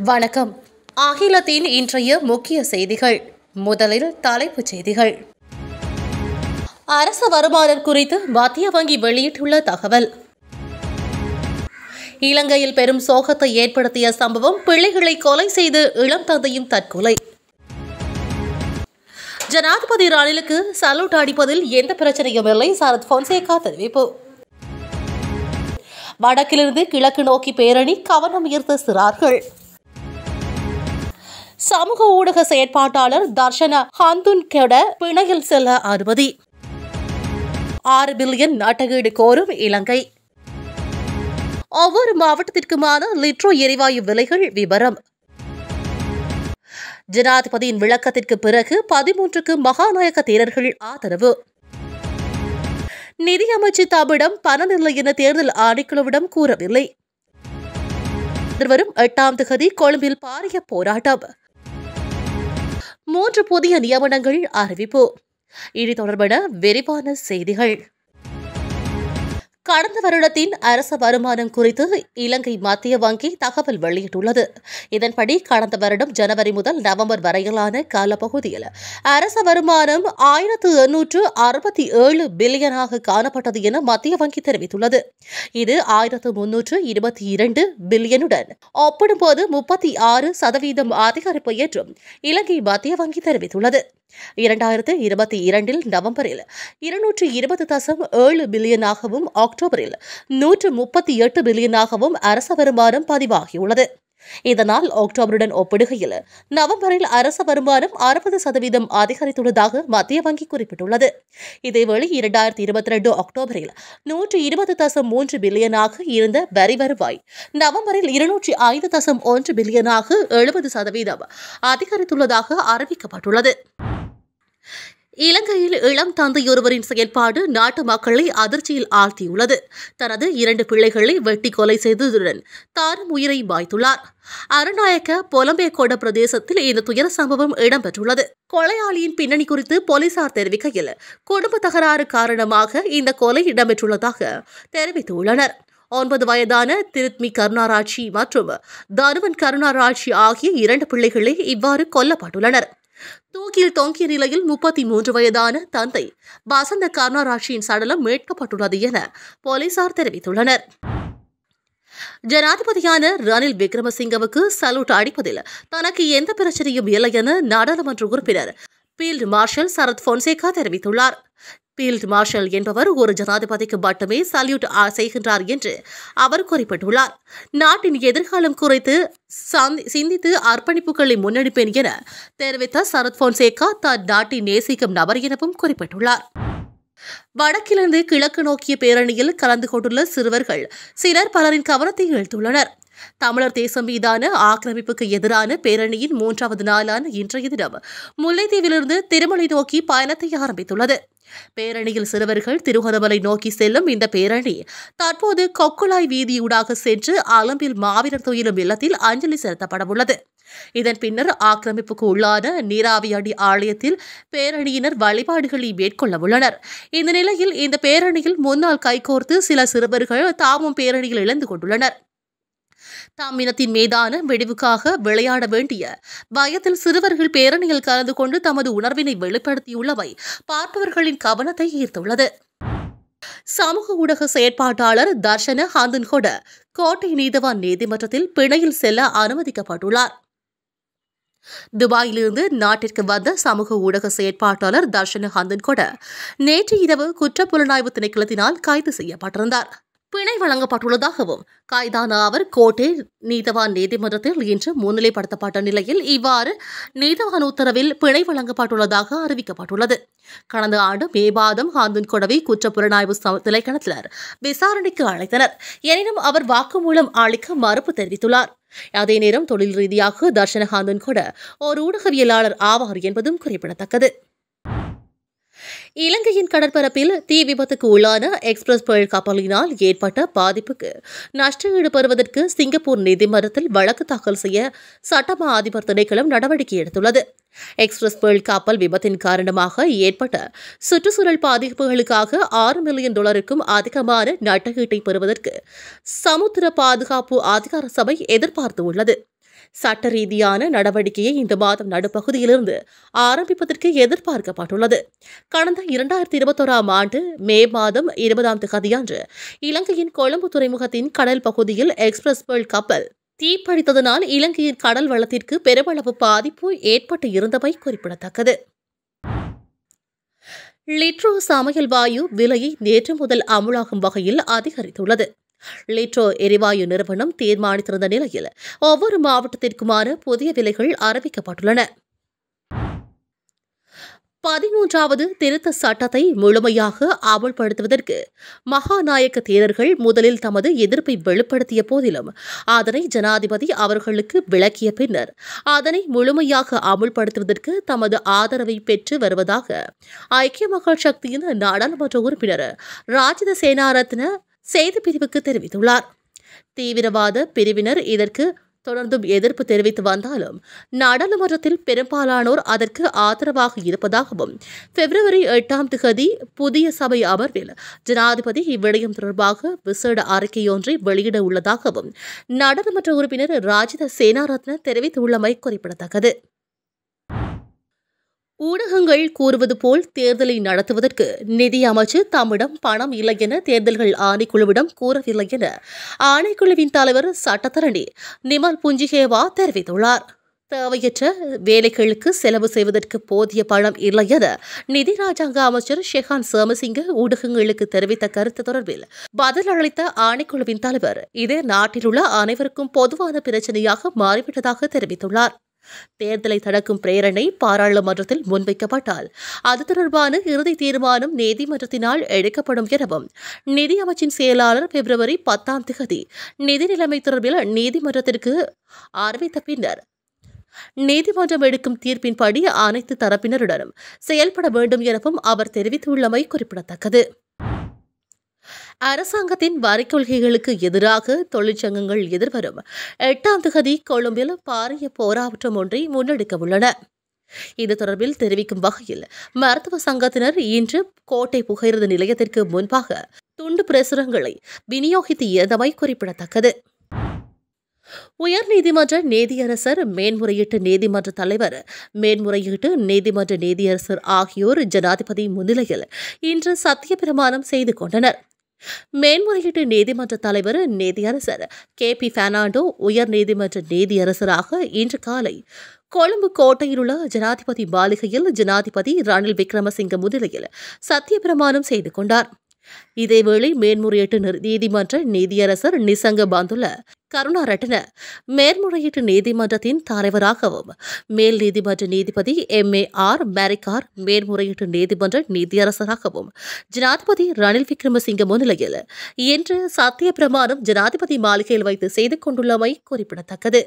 வணக்கம் அகிலத்தின் இன்றைய முக்கிய செய்திகள் முதலில் தலைப்புச் செய்திகள் அரசு வருமானம் குறித்து மத்திய வங்கி வெளியிட்டுள்ள தகவல் இலங்கையில் பெரும் சோகத்தை ஏற்படுத்திய சம்பவம் பிள்ளைகளை கொலை செய்து இளம் தந்தையும் தற்கொலை ஜனாதிபதி ரணிலுக்கு சல்யூட் அடிப்பதில் எந்த பிரச்சனையும் இல்லை சரத் பொன்சேகா தெரிவிப்பு வடக்கிலிருந்து கிழக்கு நோக்கி பேரணி கவனம் ஈர்த்த சிறார்கள் சமூக ஊடக செயற்பாட்டாளர் தர்ஷனா ஹந்துன்கெட பிணையில் செல்ல அனுமதி ஆறு பில்லியன் நாட்டகீடு கோரும் இலங்கை ஒவ்வொரு மாவட்டத்திற்குமான லிட்ரோ எரிவாயு விலைகள் விவரம் ஜனாதிபதியின் விளக்கத்திற்கு பிறகு பதிமூன்றுக்கு மகாநாயக தேரர்கள் ஆதரவு நிதியமைச்சு தம்மிடம் பணமில்லை என தேர்தல் ஆணைக்குழுவிடம் கூறவில்லை எதிர்வரும் எட்டாம் திகதி கொழும்பில் பாரிய போராட்டம் மூன்று புதிய நியமனங்கள் அறிவிப்பு இனி தொடர்பான விரிவான செய்திகள் கடந்த வருடத்தின் அரச வருமானம் குறித்து இலங்கை மத்திய வங்கி தகவல் வெளியிட்டுள்ளது இதன்படி கடந்த வருடம் ஜனவரி முதல் நவம்பர் வரையிலான காலப்பகுதியில் அரச வருமானம் ஆயிரத்து எண்ணூற்று அறுபத்தி ஏழு பில்லியனாக காணப்பட்டது என மத்திய வங்கி தெரிவித்துள்ளது இது ஆயிரத்து முன்னூற்று இருபத்தி இரண்டு பில்லியனுடன் ஒப்பிடும்போது முப்பத்தி ஆறு சதவீதம் அதிகரிப்பு என்றும் இலங்கை மத்திய வங்கி தெரிவித்துள்ளது இரண்டாயிரத்து இருபத்தி இரண்டில் நவம்பரில் இருநூற்று இருபது தசம் ஏழு பில்லியனாகவும் அக்டோபரில் நூற்று முப்பத்தி எட்டு பில்லியனாகவும் அரச வருமானம் பதிவாகியுள்ளது இதனால் அக்டோபருடன் ஒப்பிடுகையில் நவம்பரில் அரச வருமானம் அறுபது சதவீதம் அதிகரித்துள்ளதாக மத்திய வங்கி குறிப்பிட்டுள்ளது இதேவேளை இரண்டாயிரத்தி இருபத்தி ரெண்டு அக்டோபரில் நூற்று இருபது தசம் மூன்று பில்லியனாக இருந்த வரி வருவாய் நவம்பரில் இருநூற்றி ஐந்து தசம் ஒன்று பில்லியனாக எழுபது சதவீதம் அதிகரித்துள்ளதாக அறிவிக்கப்பட்டுள்ளது இலங்கையில் இளம் தந்தையொருவரின் செயல்பாடு நாட்டு மக்களை அதிர்ச்சியில் ஆழ்த்தியுள்ளது தனது இரண்டு பிள்ளைகளை வெட்டி கொலை செய்ததுடன் தானும் உயிரை மாய்த்துள்ளார் அருநாயக்க பொலம்பேகொட பிரதேசத்தில் இந்த துயர சம்பவம் இடம்பெற்றுள்ளது கொலையாளியின் பின்னணி குறித்து போலீசார் தெரிவிக்கையில் குடும்ப தகராறு காரணமாக இந்த கொலை இடம்பெற்றுள்ளதாக தெரிவித்துள்ளனர் ஒன்பது வயதான திருத்மி கருணாராட்சி மற்றும் தருவன் கருணாராட்சி ஆகிய இரண்டு பிள்ளைகளே இவ்வாறு கொல்லப்பட்டுள்ளனர் தூக்கில் தொங்கிய நிலையில் முப்பத்தி மூன்று வயதான தந்தை வசந்த கருணாராட்சியின் சடலம் மீட்கப்பட்டுள்ளது என போலீசார் தெரிவித்துள்ளனர் ஜனாதிபதியான ரணில் விக்ரமசிங்கவுக்கு சல்யூட் அடிப்பதில் தனக்கு எந்த பிரச்சனையும் இல்லை என நாடாளுமன்ற உறுப்பினர் பீல்ட் மார்ஷல் சரத் பொன்சேகா தெரிவித்துள்ளார் பீல்ட் மார்ஷல் என்பவர் ஒரு ஜனாதிபதிக்கு மட்டுமே சல்யூட் செய்கின்றார் என்று அவர் குறிப்பிட்டுள்ளார் நாட்டின் எதிர்காலம் குறித்து சிந்தித்து அர்ப்பணிப்புகளை முன்னெடுப்பேன் என தெரிவித்த சரத் பொன்சேகா தான் நாட்டை நேசிக்கும் நபர் எனவும் குறிப்பிட்டுள்ளார் வடக்கிலிருந்து கிழக்கு நோக்கிய பேரணியில் கலந்து கொண்டுள்ள சிறுவர்கள் சிலர் பலரின் கவனத்தை இழுத்துள்ளனர் தமிழர் தேசம் மீதான ஆக்கிரமிப்புக்கு எதிரான பேரணியின் மூன்றாவது நாளான இன்றைய தினம் முல்லைத்தீவிலிருந்து திருமலை நோக்கி பயணத்தை ஆரம்பித்துள்ளது பேரணியில் சிறுவர்கள் திருகோணமலை நோக்கி செல்லும் இந்த பேரணி தற்போது கொக்குலாய் வீதியூடாக சென்று அலம்பில் மாவீரர் துயிலும் இல்லத்தில் அஞ்சலி செலுத்தப்படவுள்ளது இதன் பின்னர் ஆக்கிரமிப்புக்கு உள்ளான நீராவி அடி ஆலயத்தில் பேரணியினர் வழிபாடுகளை மேற்கொள்ள உள்ளனர் இந்த நிலையில் இந்த பேரணியில் முன்னாள் கைகோர்த்து சில சிறுவர்கள் தாமும் பேரணியில் இழந்து கொண்டுள்ளனர் தாம் இனத்தின் மீதான வெடிவுக்காக விளையாட வேண்டிய பயத்தில் சிறுவர்கள் பேரணியில் கலந்து கொண்டு தமது உணர்வினை வெளிப்படுத்தியுள்ளவை பார்ப்பவர்களின் கவனத்தை ஈர்த்துள்ளது சமூக ஊடக செயற்பாட்டாளர் தர்ஷன ஹாந்தன்கொட கோட்டை நீதவான் நீதிமன்றத்தில் பிணையில் செல்ல அனுமதிக்கப்பட்டுள்ளார் துபாயிலிருந்து நாட்டிற்கு வந்த சமூக ஊடக செயற்பாட்டாளர் தர்ஷன ஹந்தன்கொட நேற்று இரவு குற்றப்புலனாய்வு திணைக்களத்தினால் கைது செய்யப்பட்டிருந்தார் பிணை வழங்கப்பட்டுள்ளதாகவும் கைதான அவர் கோட்டை நீதவான் நீதிமன்றத்தில் இன்று முன்னிலைப்படுத்தப்பட்ட நிலையில் இவ்வாறு நீதவான் உத்தரவில் பிணை வழங்கப்பட்டுள்ளதாக அறிவிக்கப்பட்டுள்ளது கடந்த ஆண்டு மே மாதம் ஹாந்துன் கொடவை குற்றப்புலனாய்வு திணைக்களத்தினர் விசாரணைக்கு அழைத்தனர் எனினும் அவர் வாக்குமூலம் அளிக்க மறுப்பு தெரிவித்துள்ளார் அதே நேரம் தொழில் ரீதியாக தர்ஷனகாந்தன் கூட ஒரு ஊடகவியலாளர் ஆவார் என்பதும் குறிப்பிடத்தக்கது இலங்கையின் கடற்பரப்பில் தீ விபத்துக்கு உள்ளான எக்ஸ்பிரஸ் பேர்ல் கப்பலினால் ஏற்பட்ட பாதிப்புக்கு நஷ்டஈடு பெறுவதற்கு சிங்கப்பூர் நீதிமன்றத்தில் வழக்கு தாக்கல் செய்ய சட்டமா அதிபர் திணைக்களம் நடவடிக்கை எடுத்துள்ளது எக்ஸ்பிரஸ் பேர்ல் கப்பல் விபத்தின் காரணமாக ஏற்பட்ட சுற்றுச்சூழல் பாதிப்புகளுக்காக ஆறு மில்லியன் டாலருக்கும் அதிகமான நட்டஈட்டை பெறுவதற்கு சமுத்திர பாதுகாப்பு அதிகார சபை எதிர்பார்த்து உள்ளது சட்ட ரீதியான நடவடிக்கையை இந்த மாதம் நடுப்பகுதியிலிருந்து ஆரம்பிப்பதற்கு எதிர்பார்க்கப்பட்டுள்ளது கடந்த இரண்டாயிரத்தி இருபத்தோராம் ஆண்டு மே மாதம் இருபதாம் தேதியன்று இலங்கையின் கொழும்பு துறைமுகத்தின் கடல் பகுதியில் எக்ஸ்பிரஸ் பேர்ல் கப்பல் தீப்பிடித்ததனால் இலங்கையின் கடல் வளத்திற்கு பெருமளவு பாதிப்பு ஏற்பட்டு இருந்தமை குறிப்பிடத்தக்கது லிட்ரோ சமையல் வாயு விலையை நேற்று முதல் அமுலாகும் வகையில் அதிகரித்துள்ளது லிட்ரோ எரிவாயு நிறுவனம் தீர்மானித்திருந்த நிலையில் ஒவ்வொரு மாவட்டத்திற்குமான புதிய விலைகள் அறிவிக்கப்பட்டுள்ளன பதிமூன்றாவது திருத்த சட்டத்தை முழுமையாக அமல்படுத்துவதற்கு மகாநாயக்க தேரர்கள் முதலில் தமது எதிர்ப்பை வெளிப்படுத்திய போதிலும் அதனை ஜனாதிபதி அவர்களுக்கு விளக்கிய பின்னர் அதனை முழுமையாக அமுல்படுத்துவதற்கு தமது ஆதரவை பெற்று வருவதாக ஐக்கிய மக்கள் சக்தியின் நாடாளுமன்ற உறுப்பினர் ராஜித சேனாரத்ன செய்திப்பிரிவுக்கு தெரிவித்துள்ளார் தீவிரவாத பிரிவினர் இதற்கு தொடர்ந்தும் எதிர்ப்பு தெரிவித்து வந்தாலும் நாடாளுமன்றத்தில் பெரும்பாலானோர் அதற்கு ஆதரவாக இருப்பதாகவும் பிப்ரவரி எட்டாம் திகதி புதிய சபை அமர்வில் ஜனாதிபதி இவ்விடயம் தொடர்பாக விசேட அறிக்கையொன்றை வெளியிட உள்ளதாகவும் நாடாளுமன்ற உறுப்பினர் ராஜித சேனாரத்ன தெரிவித்துள்ளமை குறிப்பிடத்தக்கது ஊடகங்கள் கூறுவது போல் தேர்தலை நடத்துவதற்கு நிதி அமைச்சு தம்மிடம் பணம் இல்லை என தேர்தல்கள் ஆணைக்குழுவிடம் கூறவில்லை என ஆணைக்குழுவின் தலைவர் சட்டத்தரணி நிமல் புஞ்சிகேவா தெரிவித்துள்ளார் தேவையற்ற வேலைகளுக்கு செலவு செய்வதற்கு போதிய பணம் இல்லை என நிதி ராஜாங்க அமைச்சர் ஷெஹான் சோமசிங்க ஊடகங்களுக்கு தெரிவித்த கருத்து தொடர்பில் பதில் அளித்த ஆணைக்குழுவின் தலைவர் இது நாட்டில் உள்ள அனைவருக்கும் பொதுவான பிரச்சனையாக மாறிவிட்டதாக தெரிவித்துள்ளார் தேர்தலை தடுக்கும் பிரேரணை பாராளுமன்றத்தில் முன்வைக்கப்பட்டால் அது தொடர்பான இறுதி தீர்மானம் நீதிமன்றத்தினால் எடுக்கப்படும் எனவும் நிதி அமைச்சின் செயலாளர் பிப்ரவரி பத்தாம் திகதி நிதி நிலைமை தொடர்பில் நீதிமன்றத்திற்கு அறிவித்த பின்னர் நீதிமன்றம் எடுக்கும் தீர்ப்பின்படி அனைத்து தரப்பினருடனும் செயல்பட வேண்டும் எனவும் அவர் தெரிவித்துள்ளமை குறிப்பிடத்தக்கது அரசாங்கத்தின் வரி கொள்கைகளுக்கு எதிராக தொழிற்சங்கங்கள் எதிர்வரும் எட்டாம் திகதி கொழும்பில் பாரிய போராட்டம் ஒன்றை முன்னெடுக்க உள்ளன இது தொடர்பில் தெரிவிக்கும் வகையில் மருத்துவ சங்கத்தினர் இன்று கோட்டை புகையிரத நிலையத்திற்கு முன்பாக துண்டு பிரசுரங்களை விநியோகித்து இருந்தமை குறிப்பிடத்தக்கது உயர்நீதிமன்ற நீதியரசர் மேன்முறையீட்டு நீதிமன்ற தலைவர் மேன்முறையீட்டு நீதிமன்ற நீதியரசர் ஆகியோர் ஜனாதிபதி முன்னிலையில் இன்று சத்திய பிரமாணம் செய்து கொண்டனர் மேன்முறையீட்டு நீதிமன்ற தலைவர் நீதியரசர் கே பி பெர்னாண்டோ உயர் நீதிமன்ற நீதியரசராக இன்று காலை கொழும்பு கோட்டையில் உள்ள ஜனாதிபதி மாளிகையில் ஜனாதிபதி ரணில் விக்ரமசிங்க முன்னிலையில் சத்திய பிரமாணம் செய்து கொண்டார் இதேவேளை மேன்முறையீட்டு நிர்- நீதிமன்ற நீதியரசர் நிசங்க பந்துல கருணாரட்ன மேன்முறையீட்டு நீதிமன்றத்தின் தலைவராகவும் மேல் நீதிமன்ற நீதிபதி எம் ஏ ஆர் மேரிகார் மேன்முறையீட்டு நீதிமன்ற நீதியரசராகவும் ஜனாதிபதி ரணில் விக்ரமசிங்க முன்னிலையில் இன்று சத்திய பிரமாணம் ஜனாதிபதி மாளிகையில் வைத்து செய்து கொண்டுள்ளமை குறிப்பிடத்தக்கது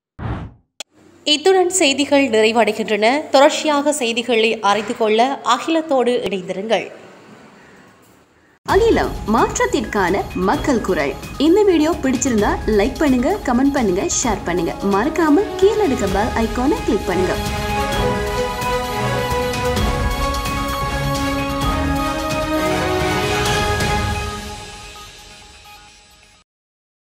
இத்துடன் செய்திகள் நிறைவடைகின்றன தொடர்ச்சியாக செய்திகளை அறிந்து கொள்ள அகிலத்தோடு இணைந்திருங்கள் அகிலம் மாற்றத்திற்கான மக்கள் குரல் இந்த வீடியோ பிடிச்சிருந்தா லைக் பண்ணுங்க கமெண்ட் பண்ணுங்க ஷேர் பண்ணுங்க மறக்காம கீழே இருக்க பெல் ஐகானை கிளிக் பண்ணுங்க